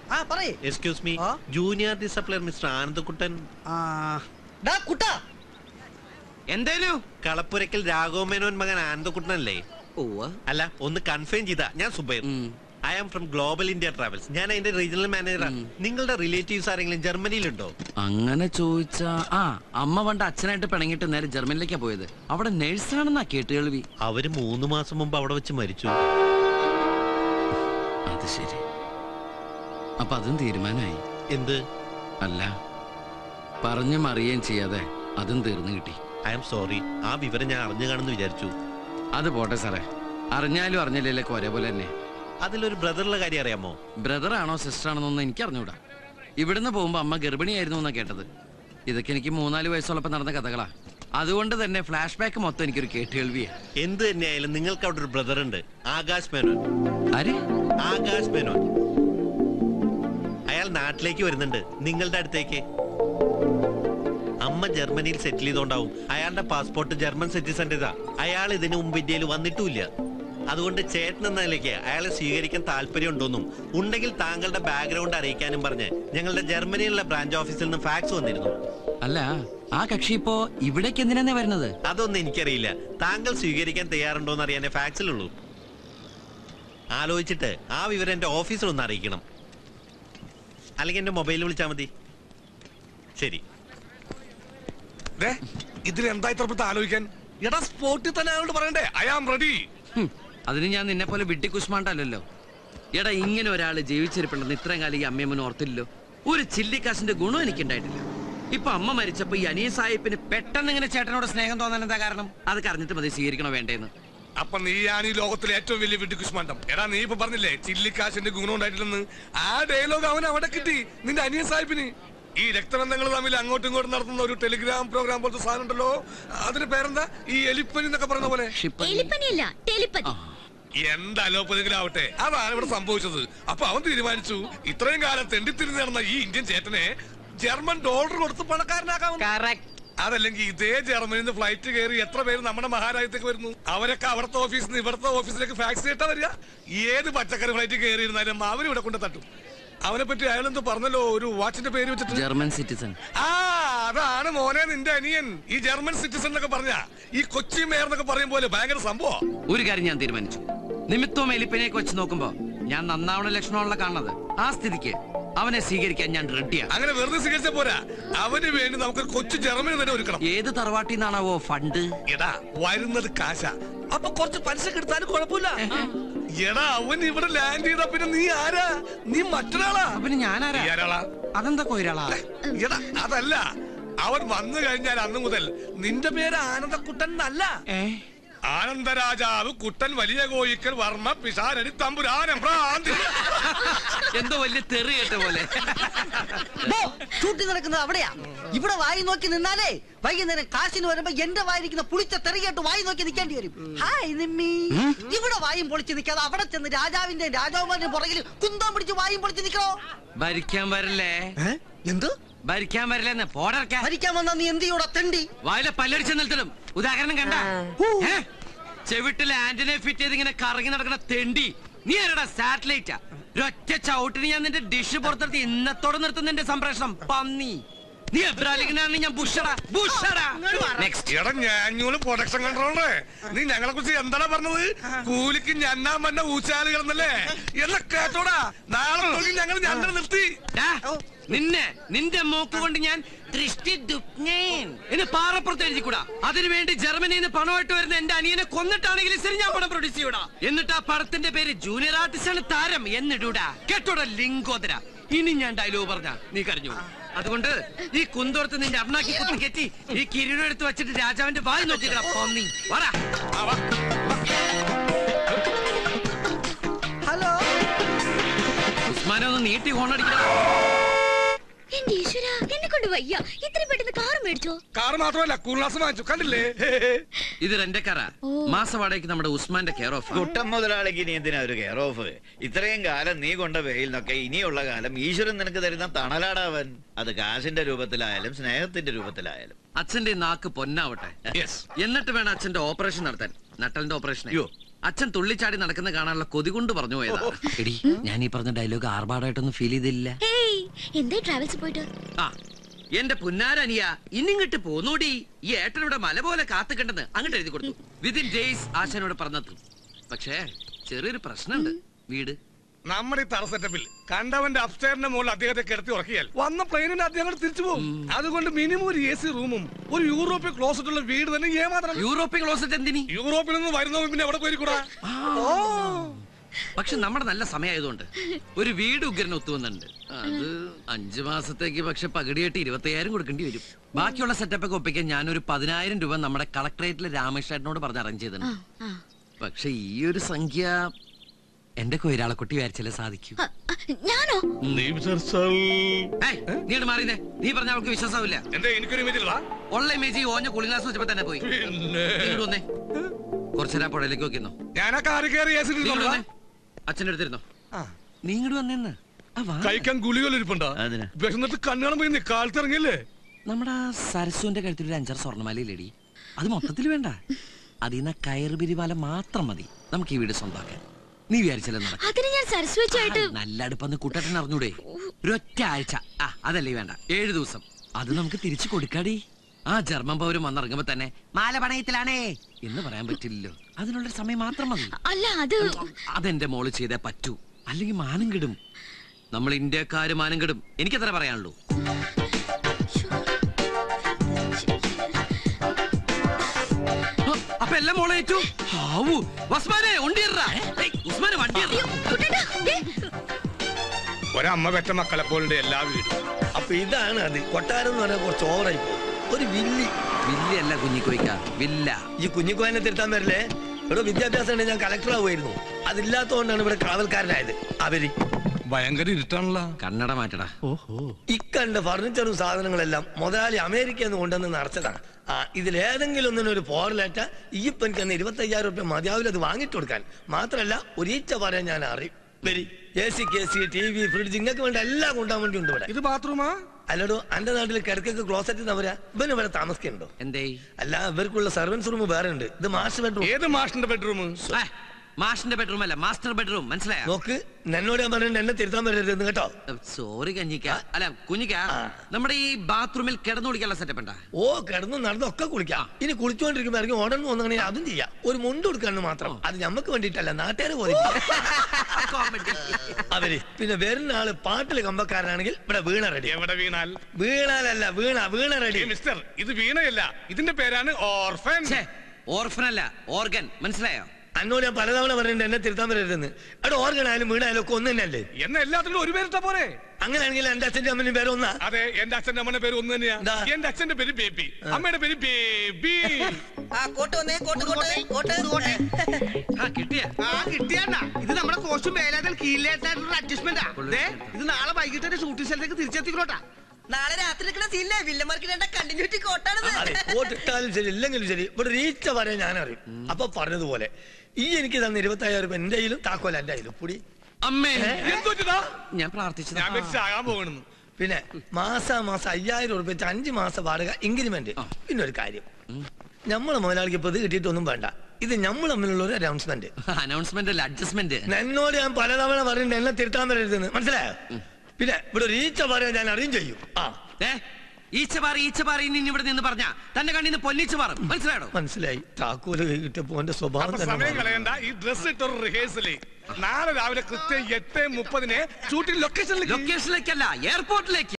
ആ പറയേ excuse me ആ? ജൂനിയർ ഡിസപ്ലയർ മിസ്റ്റർ ആനന്ദക്കുട്ടൻ ആ ഡാ കുട്ടാ എന്തേനു കളപ്പുരയ്ക്കൽ രാഘവമേനോൻ മകൻ ആനന്ദക്കുട്ടനല്ലേ അല്ല ഒന്ന് കൺഫേം ചെയ്താ ഞാൻ Zubair I am from global India travels ഞാൻ അതിന്റെ റീജിയണൽ മാനേജറാണ് നിങ്ങളുടെ റിലേറ്റീവ്സ് ആരെങ്കിലും ജർമ്മനിയിലുണ്ടോ അങ്ങനെ ചോദിച്ചാ ആ അമ്മ പണ്ട് അച്ഛനായിട്ട് പിണങ്ങിട്ട് നേരെ ജർമ്മനിലേക്കാ പോയത് അവിടെ നേഴ്സാണെന്നാ കേട്ട് കേൾവി അവര് മൂന്ന് മാസം മുമ്പ് അവിടെ വെച്ച് മരിച്ചു അത് ശരി അപ്പൊ അതും തീരുമാനമായി എന്ത് അല്ല പറഞ്ഞും അറിയുകയും ചെയ്യാതെ അതും തീർന്നു കിട്ടി ഐ ആം സോറി ആ വിവരം ഞാൻ അറിഞ്ഞു കാണുന്നു വിചാരിച്ചു അത് പോട്ടെ സാറേ അറിഞ്ഞാലും അറിഞ്ഞില്ലല്ലോ ഒരേപോലെ തന്നെ അതിലൊരു ബ്രദറുടെ കാര്യം അറിയാമോ ബ്രദർ ആണോ സിസ്റ്റർ ആണെന്നൊന്നും എനിക്ക് അറിഞ്ഞൂടാ ഇവിടുന്ന് പോകുമ്പോ അമ്മ ഗർഭിണിയായിരുന്നു എന്നാ കേട്ടത് ഇതൊക്കെ എനിക്ക് മൂന്നാല് വയസ്സുള്ളപ്പോ നടന്ന കഥകളാ അതുകൊണ്ട് തന്നെ ഫ്ലാഷ് ബാക്ക് മൊത്തം എനിക്കൊരു കേട്ടുകേൾവിയാ എന്ത് തന്നെയായാലും നിങ്ങൾക്ക് അവിടെ ഒരു ബ്രദർ ഉണ്ട് ആകാശ് മേനോൻ ആര് ആകാശ് മേനോൻ അയാൾ നാട്ടിലേക്ക് വരുന്നുണ്ട് നിങ്ങളുടെ അടുത്തേക്ക് അമ്മ ജർമ്മനിയിൽ സെറ്റിൽ ചെയ്തോണ്ടാവും അയാളുടെ പാസ്പോർട്ട് ജർമ്മൻ സിറ്റിസന്റേതാ അയാൾ ഇതിനു മുമ്പ് ഇന്ത്യയിൽ വന്നിട്ടുമില്ല അതുകൊണ്ട് ചേട്ടൻ എന്ന നിലയ്ക്ക് അയാളെ സ്വീകരിക്കാൻ താല്പര്യമുണ്ടോന്നും ഉണ്ടെങ്കിൽ താങ്കളുടെ ബാക്ക്ഗ്രൗണ്ട് അറിയിക്കാനും പറഞ്ഞ് ഞങ്ങളുടെ ജർമ്മനിയിലുള്ള ബ്രാഞ്ച് ഓഫീസിൽ നിന്ന് ഫാക്സ് വന്നിരുന്നു അല്ല ആ കക്ഷി ഇപ്പോ ഇവിടേക്ക് എന്തിനാ വരുന്നത് അതൊന്നും എനിക്കറിയില്ല താങ്കൾ സ്വീകരിക്കാൻ തയ്യാറുണ്ടോന്ന് അറിയാനേ ഫാക്സിലുള്ളൂ ആലോചിച്ചിട്ട് ആ വിവരം എന്റെ ഓഫീസിൽ ഒന്ന് അറിയിക്കണം അല്ലെങ്കിൽ എന്റെ മൊബൈലിൽ വിളിച്ചാൽ മതി ശരി ദേ, ഇതിൽ എന്താ ഇത്ര പെട്ടെന്ന് ആലോചിക്കാൻ എടാ സ്പോട്ടിൽ തന്നെ അയാളോട് പറയണ്ടേ ഐ ആം റെഡി ഹും, അതിന് ഞാൻ നിന്നെ പോലെ വിട്ടി കുഷ്മാണ്ടല്ലോ എടാ ഇങ്ങനെ ഒരാള് ജീവിച്ചിരിപ്പുണ്ടെന്ന് ഇത്രയും കാലം ഈ അമ്മയമ്മന് ഓർത്തില്ലല്ലോ ഒരു ചില്ലിക്കാശിന്റെ ഗുണം എനിക്കുണ്ടായിട്ടില്ല ഇപ്പൊ അമ്മ മരിച്ചപ്പോ ഈ അനിയ സാഹിബിന് പെട്ടെന്ന് ഇങ്ങനെ ചേട്ടനോട് സ്നേഹം തോന്നാൻ എന്താ കാരണം അത് കറിഞ്ഞിട്ട് മതി സ്വീകരിക്കണോ വേണ്ടേന്ന് അപ്പൊ നീയാണ് ഈ ലോകത്തിലെ ഏറ്റവും വലിയ വെട്ടിക്കുഷ്മാണ്ടം എടാ നീ ഇപ്പൊ പറഞ്ഞില്ലേ ചില്ലിക്കാശിന്റെ ഗുണം ഉണ്ടായിട്ടില്ലെന്ന് ആ ഡയലോഗ് അവൻ അവിടെ കിട്ടി നിന്റെ അനിയൻ സാഹിബിന് ഈ രക്തബന്ധങ്ങൾ തമ്മിൽ അങ്ങോട്ടും ഇങ്ങോട്ടും നടത്തുന്ന ഒരു ടെലിഗ്രാം പ്രോഗ്രാം പോലത്തെ സാധനം ഉണ്ടല്ലോ അതിന് പേരെന്താ ഈ എലിപ്പനി എന്നൊക്കെ പറയുന്ന പോലെ ക്ഷിപ്പ- എലിപ്പനിയല്ല ടെലിപ്പതി എന്താ അലോപ്പതികളാവട്ടെ അതാണ് ഇവിടെ സംഭവിച്ചത് അപ്പൊ അവൻ തീരുമാനിച്ചു ഇത്രയും കാലം തെണ്ടിത്തിരിഞ്ഞ് നടന്ന ഈ ഇന്ത്യൻ ചേട്ടനെ ജർമ്മൻ ഡോളർ കൊടുത്ത് പണക്കാരനാക്കാമെന്ന് അതല്ലെങ്കിൽ ഇതേ ജർമ്മനിൽ നിന്ന് ഫ്ലൈറ്റ് കയറി എത്ര പേര് നമ്മുടെ മഹാരാജ്യത്തേക്ക് വരുന്നു അവരൊക്കെ അവിടുത്തെ ഓഫീസിൽ നിന്ന് ഇവിടുത്തെ ഓഫീസിലേക്ക് ഫാക്സ് ചെയ്തിട്ടാ വരിക ഏത് പച്ചക്കറി ഫ്ലൈറ്റ് കയറിയിരുന്നാലും അവർ ഇവിടെ കൊണ്ട് തട്ടും അവനെ പറ്റി അയാളെന്തോ പറഞ്ഞല്ലോ ഒരു വാച്ചിന്റെ പേര് വെച്ചിട്ട് ജർമ്മൻ സിറ്റിസൺ ആ അതാണ് മോനെ നിന്റെ അനിയൻ ഈ ജർമ്മൻ സിറ്റിസൺ എന്നൊക്കെ പറഞ്ഞ ഈ കൊച്ചി മേയർ എന്നൊക്കെ പറയും പോലെ ഭയങ്കര സംഭവം ഒരു കാര്യം ഞാൻ തീരുമാനിച്ചു നിമിത്തവും എലിപ്പനെയൊക്കെ വെച്ച് നോക്കുമ്പോ ഞാൻ നന്നാവണ ലക്ഷണമുള്ള കാണുന്നത് ആ സ്ഥിതിക്ക് അവനെ സ്വീകരിക്കാൻ ഞാൻ റെഡിയാണ് അങ്ങനെ വെറുതെ സ്വീകരിച്ച പോരാ അവന് വേണ്ടി നമുക്ക് കൊച്ചു ജർമ്മനി തന്നെ ഒരുക്കണം ഏത് തറവാട്ടിൽ നിന്നാണാവോ ഫണ്ട് എടാ വരുന്നത് കാശ അപ്പൊ കുറച്ച് പലിശ കിട്ടാനും കുഴപ്പമില്ല എടാ അവൻ ഇവിടെ ലാൻഡ് ചെയ്താ പിന്നെ നീ ആരാ നീ മറ്റൊരാളാ പിന്നെ ഞാനാരാ നീ ആരാളാ അതെന്താ കൊയിരാളാ എടാ അതല്ല അവൻ വന്നു കഴിഞ്ഞാൽ അന്ന് മുതൽ നിന്റെ പേര് ആനന്ദക്കുട്ടൻ എന്നല്ല ഏ ആനന്ദരാജാവ് കുട്ടൻ വലിയ കോയിക്കൽ വർമ്മ പിഷാരടി തമ്പുരാനം ഭ്രാന്തി എന്തോ വലിയ തെറി കേട്ട പോലെ ഷൂട്ടിംഗ് നടക്കുന്നത് അവിടെയാ ഇവിടെ വായി നോക്കി നിന്നാലേ വൈകുന്നേരം കാശിന് വരുമ്പോ എന്റെ വായിരിക്കുന്ന പുളിച്ച തെറി കേട്ട് വായി നോക്കി നിൽക്കേണ്ടി വരും ഹായ് നിമ്മി ഇവിടെ വായും പൊളിച്ച് നിൽക്കാതെ അവിടെ ചെന്ന് രാജാവിന്റെ രാജാവുമാരുടെ പുറകിൽ കുന്തം പിടിച്ച് വായും പൊളിച്ച് നിൽക്കണോ ഭരിക്കാൻ വരില്ലേ എന്ത് ഭരിക്കാൻ വരില്ലെന്ന് പോടർക്കാൻ ഭരിക്കാൻ വന്നാ നീ എന്ത് ചെയ്യൂടാ തെണ്ടി വായിലെ പല്ലടിച്ച് നിർത്തലും ഉദാഹരണം കണ്ട ഏ? ചെവിട്ടിലെ ആന്റിനെ ഫിറ്റ് ചെയ്ത് ഇങ്ങനെ കറങ്ങി നടക്കുന്ന തെണ്ടി നീ ആരടാ സാറ്റലൈറ്റാ ഒരൊറ്റ ചവിട്ടിന് ഞാൻ നിന്റെ ഡിഷ് പുറത്തെടുത്ത് ഇന്നത്തോടെ നിർത്തുന്ന നിന്റെ സംപ്രേഷണം പന്നി നീ എബ്രാലിങ്ങനാണ് ഞാൻ ബുഷടാ ബുഷടാ നെക്സ്റ്റ് എടാ ഞാഞ്ഞൂല് പ്രൊഡക്ഷൻ കൺട്രോളറെ നീ ഞങ്ങളെ കുറിച്ച് എന്താണ് പറഞ്ഞത് കൂലിക്ക് ഞണ്ണാൻ വന്ന ഊച്ചാലുകളെന്നല്ലേ എന്നാ കേട്ടോടാ നാളെ തൊഴിൽ ഞങ്ങൾ ഞങ്ങൾ നിർത്തി ഡാ, നിന്നെ നിന്റെ മൂക്ക് കൊണ്ട് ഞാൻ ദൃഷ്ടി ദുഃഖ്നേൻ എന്ന് പാറപ്പുറത്ത് എഴുതിക്കൂടാ അതിനുവേണ്ടി ജർമ്മനിയിൽ നിന്ന് പണമായിട്ട് വരുന്ന എന്റെ അനിയനെ കൊന്നിട്ടാണെങ്കിലും ശരി ഞാൻ പണം പ്രൊഡ്യൂസ് ചെയ്യൂടാ എന്നിട്ട് ആ പടത്തിന്റെ പേര് ജൂനിയർ ആർട്ടിസ്റ്റ് ആണ് താരം എന്നിടൂടാ കേട്ടോടാ ലിംഗോദര ഇനി ഞാൻ ഡയലോഗ് പറഞ്ഞ നീ കരഞ്ഞു അതുകൊണ്ട് ഈ കുന്തോർത്ത് നിന്റെ അണ്ണാക്കി കുത്തി കെറ്റി ഈ കിരീടം എടുത്ത് വെച്ചിട്ട് രാജാവിന്റെ വായി നോക്കിക്കടാ പോന്നി വറ ഹലോ ഉസ്മാനെ ഒന്ന് നീട്ടി ഹോണടിക്കണം എന്റെ ഈശ്വര എന്നെ കൊണ്ട് വയ്യ ഇത്രയും പെട്ടെന്ന് കാർ മേടിച്ചോ കാർ മാത്രമല്ല കൂൾനാസ് വാങ്ങിച്ചു കണ്ടില്ലേ ഇത് റെന്റക്കാരാ മാസവാടകയ്ക്ക് നമ്മുടെ ഉസ്മാന്റെ കെയർ ഓഫ് കുട്ടൻ മുതലാളിക്ക് ഇനി എന്തിനാ ഒരു കെയർ ഓഫ് ഇത്രയും കാലം നീ കൊണ്ട വെയിലിനൊക്കെ ഇനിയുള്ള കാലം ഈശ്വരൻ നിനക്ക് തരുന്ന തണലാടാവൻ അത് കാശിന്റെ രൂപത്തിലായാലും സ്നേഹത്തിന്റെ രൂപത്തിലായാലും അച്ഛന്റെ നാക്ക് പൊന്നാവട്ടെ യെസ് എന്നിട്ട് വേണം അച്ഛന്റെ ഓപ്പറേഷൻ നടത്താൻ നട്ടലിന്റെ ഓപ്പറേഷൻ അയ്യോ അച്ഛൻ തുള്ളിച്ചാടി നടക്കുന്ന കാണാനുള്ള കൊതി കൊണ്ട് പറഞ്ഞു പോയതാ എടി ഞാൻ ഈ പറഞ്ഞ ഡയലോഗ് ആർഭാടായിട്ടൊന്നും ഫീൽ ചെയ്തില്ല ഹേയ് എന്തായി ട്രാവൽസ് പോയിട്ട് ആ എന്റെ പുന്നാരനിയ ഇന്നിങ്ങോട്ട് പോന്നൂടി ഈ ഏട്ടനിവിടെ മല പോലെ കാത്തുകണ്ടെന്ന് അങ്ങോട്ട് എഴുതി കൊടുത്തു വിതിൻ ഡേയ്സ് ആശാനോട് പറഞ്ഞത് പക്ഷേ ചെറിയൊരു പ്രശ്നമുണ്ട് വീട് നമ്മുടെ ഈ തറ സെറ്റപ്പിൽ കണ്ടവന്റെ അപ്സ്റ്റേറിന്റെ മുകളിൽ അദ്ദേഹത്തെ കിടത്തി ഉറക്കിയാൽ വന്ന പ്ലെയിനിന് അദ്ദേഹം അങ്ങോട്ട് തിരിച്ചു പോകും അതുകൊണ്ട് മിനിമം ഒരു എ സി റൂമും ഒരു യൂറോപ്യൻ ക്ലോസറ്റ് ഉള്ള വീട് തന്നെ ഏമാത്രം യൂറോപ്യൻ ക്ലോസറ്റ് എന്തിനി യൂറോപ്പിൽ നിന്ന് വരുന്നവൻ പിന്നെ എവിടെ പോയിരിക്കൂടാ പക്ഷെ നമ്മുടെ നല്ല സമയമായതുകൊണ്ട് ഒരു വീട് ഉഗ്രൻ ഒത്തുവന്നുണ്ട് അത് അഞ്ചു മാസത്തേക്ക് പക്ഷെ പകുതിയായിട്ട് ഇരുപത്തയ്യായിരം കൊടുക്കേണ്ടി വരും ബാക്കിയുള്ള സെറ്റപ്പ് ഒക്കെ ഒപ്പിക്കാൻ ഞാനൊരു പതിനായിരം രൂപ നമ്മുടെ കളക്ടറേറ്റിലെ രാമേഷേട്ടനോട് പറഞ്ഞ് അറേഞ്ച് ചെയ്തിട്ടുണ്ട് ആ പക്ഷെ ഈ ഒരു സംഖ്യ എന്റെ കൊയിരാളക്കുട്ടി വിചാരിച്ചാലേ സാധിക്കൂ ആ, ആ, ഞാനോ ഏയ്, നീ ഇങ്ങട് മാറിയേ നീ പറഞ്ഞ അവൾക്ക് വിശ്വാസമില്ല എന്റെ എനിക്കൊരു ഇമേജ് ഇല്ലടാ ഉള്ള ഇമേജ് ഈ ഓഞ്ഞ കുളിനാസ് വെച്ചപ്പോ തന്നെ പോയി പിന്നെ നീ ഇങ്ങട് വന്നേ കുറച്ചേരാ പുഴയിലേക്ക് നോക്കിന്നോ ഞാൻ ആ കാറി കയറി എ സി നീ ഇങ്ങട് വന്നേ അച്ഛൻ്റെ അടുത്തിരുന്നോ നീ ഇങ്ങോട്ട് വന്നേന്ന് ആ, വാ. കഴിക്കാൻ ഗുളികൾ ഇരിപ്പുണ്ടോ അതിന്. വിശന്നിട്ട് കണ്ണാണ് പോയി നീ കാലത്ത് ഇറങ്ങിയല്ലേ നമ്മുടെ ആ സരസുവിന്റെ കഴുത്തിൽ ഒരു അഞ്ചാറ് സ്വർണ്ണമാലയില്ലേടി അത് മൊത്തത്തിൽ വേണ്ട അതിന്ന് കയറ് പിരിമാല മാത്രം മതി നമുക്ക് ഈ വീട് സ്വന്തമാക്കാൻ നീ വിചാരിച്ചല്ലേ നടക്കും അതിന് ഞാൻ സരസ്വതിയായിട്ട് നല്ല അടുപ്പെന്ന് കുട്ടട്ടൻ അറിഞ്ഞൂടെ ഒരൊറ്റ ആഴ്ച ആ അതല്ലേ വേണ്ട ഏഴു ദിവസം അത് നമുക്ക് തിരിച്ചു കൊടുക്കാടി ആ ജർമ്മൻ പൗരം വന്നിറങ്ങുമ്പോ തന്നെ മാല പണയത്തിലാണേ എന്ന് പറയാൻ പറ്റില്ലല്ലോ അതിനുള്ള സമയം മാത്രം മതി അല്ല അത് അതെന്റെ മോള് ചെയ്തേ പറ്റൂ അല്ലെങ്കിൽ മാനം കെടും നമ്മൾ ഇന്ത്യക്കാര് മാനം കെടും എനിക്കത്ര പറയാനുള്ളൂ ആ, അപ്പൊ എല്ലാം മോളെ ഏറ്റു ഹാവൂ ഉസ്മാനെ ഉണ്ടിയറാ ഉസ്മാനെ വണ്ടിയറാ കുട്ടേട്ടാ, ദേ, ഒരമ്മ പെറ്റ മക്കളെ പോലുണ്ട് എല്ലാ വീടും അപ്പൊ ഇതാണ് അത് കൊട്ടാരം എന്ന് പറഞ്ഞാൽ കുറച്ച് ഓവറായി പോകും ഒരു വില്ലി വില്ലല്ല കുഞ്ഞിക്കോയ്ക്ക വില്ല ഈ കുഞ്ഞിക്കോയനെ തിരുത്താൻ വരില്ലേ ഇവിടെ വിദ്യാഭ്യാസം ഉണ്ടെങ്കിൽ ഞാൻ കളക്ടർ ആവുമായിരുന്നു അതില്ലാത്തതുകൊണ്ടാണ് ഇവിടെ കാവൽക്കാരനായത് അവര് ഭയങ്കര ഇരുട്ടാണല്ലോ കണ്ണട മാറ്റടാ ഇക്കണ്ട ഫർണിച്ചറും സാധനങ്ങളെല്ലാം മുതലാളി അമേരിക്കയിൽ നിന്ന് കൊണ്ടുവന്ന് നിറച്ചതാണ് ആ ഇതിലേതെങ്കിലും ഒന്നിനും ഒരു പോറലേറ്റ ഈ എനിക്ക് അന്ന് ഇരുപത്തി അയ്യായിരം റുപ്യ മതിയാവില്ല അത് വാങ്ങിട്ട് കൊടുക്കാൻ മാത്രല്ല ഒരീച്ച പറയാൻ ഞാൻ അറിയും വരി A C K C T V fridge ഇങ്ങക്ക് വേണ്ട എല്ലാം കൊണ്ടുപോകാൻ വേണ്ടി ഉണ്ട് ഇവിടെ ഇത് ബാത്റൂമാ അല്ലടോ എന്റെ നാട്ടിൽ കിടക്കൊക്കെ ക്ലോസറ്റ് എന്നവരാ ഇവന് ഇവിടെ താമസിക്കുന്നുണ്ടോ എന്തേ അല്ല ഇവർക്കുള്ള സർവൻസ് റൂം വേറെ ഉണ്ട് ഇത് മാസ്റ്റർ ബെഡ്റൂം ഏത് മാഷിന്റെ ബെഡ്റൂം ഏ, മാഷിന്റെ ബെഡ്റൂം അല്ല മാസ്റ്റർ ബെഡ്റൂം മനസ്സിലായോ നോക്ക് എന്നോട് ഞാൻ പറഞ്ഞിട്ട് എന്നെ തിരുത്താൻ വരരുതെന്ന് കേട്ടോ സോറി കഞ്ഞിക്ക അല്ല കുഞ്ഞിക്ക നമ്മുടെ ഈ ബാത്റൂമിൽ കിടന്നു കുടിക്കാനുള്ള സെറ്റപ്പ് ഉണ്ടാ ഓ കിടന്നു നടന്നൊക്കെ കുളിക്കാം ഇനി കുളിച്ചുകൊണ്ടിരിക്കുമ്പോ ഇറങ്ങി ഓടണം തോന്നുകയാണെങ്കിൽ അതും ചെയ്യാം ഒരു മുണ്ട് കൊടുക്കാന്ന് മാത്രം അത് ഞമ്മക്ക് വേണ്ടിയിട്ടല്ല നാട്ടുകാർ പോയി അവര് പിന്നെ വരുന്ന ആള് പാട്ടില് കമ്പക്കാരനാണെങ്കിൽ ഇവിടെ വീണ റെഡി എവിടെ വീണാൽ വീണാലല്ല വീണ വീണ റെഡി ഏ, മിസ്റ്റർ ഇത് വീണയല്ല ഇതിന്റെ പേരാണ് ഓർഫൻ ഓർഫൻ അല്ല ഓർഗൻ മനസ്സിലായോ അന്നോട് ഞാൻ പലതവണ പറഞ്ഞിട്ടുണ്ട് എന്നെ തിരുത്താൻ വരരുതെന്ന് അവിടെ ഓർഗനായാലും വീണായാലും ഒക്കെ ഒന്ന് തന്നെയല്ലേ എന്ന എല്ലാത്തിനും ഒരു പേരിട്ട പോരെ അങ്ങനെയാണെങ്കിൽ എന്റെ അച്ഛന്റെ അമ്മനും പേര് ഒന്നാ അതെ എന്റെ അച്ഛന്റെ അമ്മയുടെ പേര് ഒന്ന് തന്നെയാ എന്താ? എന്റെ അച്ഛന്റെ പേര് ബേബി അമ്മയുടെ പേര് ബേബി ആ കോട്ട് വന്നേ കോട്ട് കോട്ട് കോട്ട് കോട്ട് ആ കിട്ടിയ ആ കിട്ടിയാണ്ട ഇത് നമ്മുടെ കോസ്റ്റും മേലാതൽ കീഴിലേറ്റായിട്ടുള്ള അഡ്ജസ്റ്റ്മെന്റാ ദേ ഇത് നാളെ വൈകിട്ട് ഒരു ഷൂട്ടിംഗ് സ്ഥലത്തേക്ക് തിരിച്ചെത്തിക്കോട്ടാ നാളെ രാത്രി നിൽക്കുന്ന സീനിലെ വില്ലന്മാർക്ക് രണ്ട കണ്ടിന്യൂറ്റി കോട്ടാണത് അതെ വോട്ടിട്ടാലും ശരി ഇല്ലെങ്കിലും ശരി ഇവിടെ റീച്ച പറയാൻ ഞാൻ അറിയും അപ്പൊ പറഞ്ഞതുപോലെ ഈ എനിക്ക് തന്ന ഇരുപത്തി അയ്യായിരം രൂപ എന്റെ കയ്യിലും താക്കോല എന്റെ കയ്യിലും പുടി അമ്മേ എന്തു പറ്റിയതാ? ഞാൻ പ്രാർത്ഥിച്ചത് ഞാൻ വെച്ച് ആകാൻ പോകണെന്ന് പിന്നെ മാസാ മാസം അയ്യായിരം ഉറുപ്പ്യ വെച്ച് അഞ്ച് മാസം വാടക ഇൻക്രിമെന്റ് പിന്നെ ഒരു കാര്യം നമ്മളെ മുതലാളിക്ക് ഇപ്പൊ ഇത് കിട്ടിയിട്ടൊന്നും വേണ്ട ഇത് നമ്മൾ തമ്മിലുള്ള ഒരു അനൗൺസ്മെന്റ് അനൗൺസ്മെന്റ് അല്ല അഡ്ജസ്റ്റ്മെന്റ് എന്നോട് ഞാൻ പലതവണ പറഞ്ഞിട്ടുണ്ട് എന്നെ തിരുത്താൻ വരരുതെന്ന് മനസ്സിലായോ പിന്നെ ഇവിടെ ഒരു ഈച്ച പറയാൻ ഞാൻ അറിയും ചെയ്യും ആ ഈച്ചപാറി ഈച്ചപാറി ഇനി ഇവിടെ നിന്ന് പറഞ്ഞ തന്റെ കണ്ണിന്ന് പൊന്നിച്ച് മാറും മനസ്സിലായോ മനസ്സിലായി താക്കോല് കൈ കിട്ടിയപ്പോ എന്റെ സ്വഭാവം അപ്പൊ തന്നെ സമയം മാറി. കളയണ്ട ഈ ഡ്രസ് ഇട്ടൊരു റിഹേഴ്സല് നാളെ രാവിലെ കൃത്യം എട്ട് മുപ്പതിന് ഷൂട്ടിംഗ് ലൊക്കേഷനിലേക്ക് ലൊക്കേഷനിലേക്കല്ല എയർപോർട്ടിലേക്ക്